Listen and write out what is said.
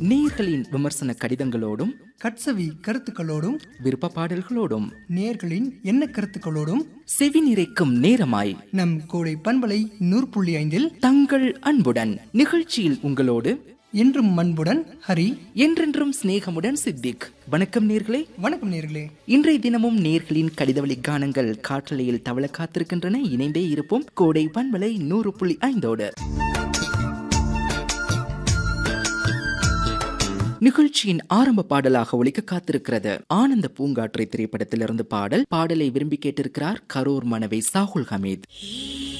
நேயர்களின் விமர்சன கடிதங்களோடும் கட்சவி கருத்துக்களோடும் விருப்ப பாடல்களோடும் நேயர்களின் எண்ண கருத்துக்களோடும் செவி நிறைக்கும் நேரமாய் நம் கோடை பண்பலை நூறு புள்ளி ஐந்தில் தங்கள் அன்புடன் நிகழ்ச்சியில் உங்களோடு என்றும் அன்புடன் ஹரி என்றென்றும் சிநேகமுடன் சித்திக் வணக்கம் நேர்களே வணக்கம் நேர்களே இன்றைய தினமும் நேர்களின் கடிதவழி கானங்கள் காற்றலையில் தவள காத்திருக்கின்றன இணைந்தே இருப்போம் கோடை பண்பலை நூறு புள்ளி ஐந்தோடு நிகழ்ச்சியின் ஆரம்ப பாடலாக ஒலிக்க காத்திருக்கிறது ஆனந்த பூங்காற்றை திரைப்படத்திலிருந்து பாடல் பாடலை விரும்பி கேட்டிருக்கிறார் கரூர் மனைவி சாகுல் ஹமீத்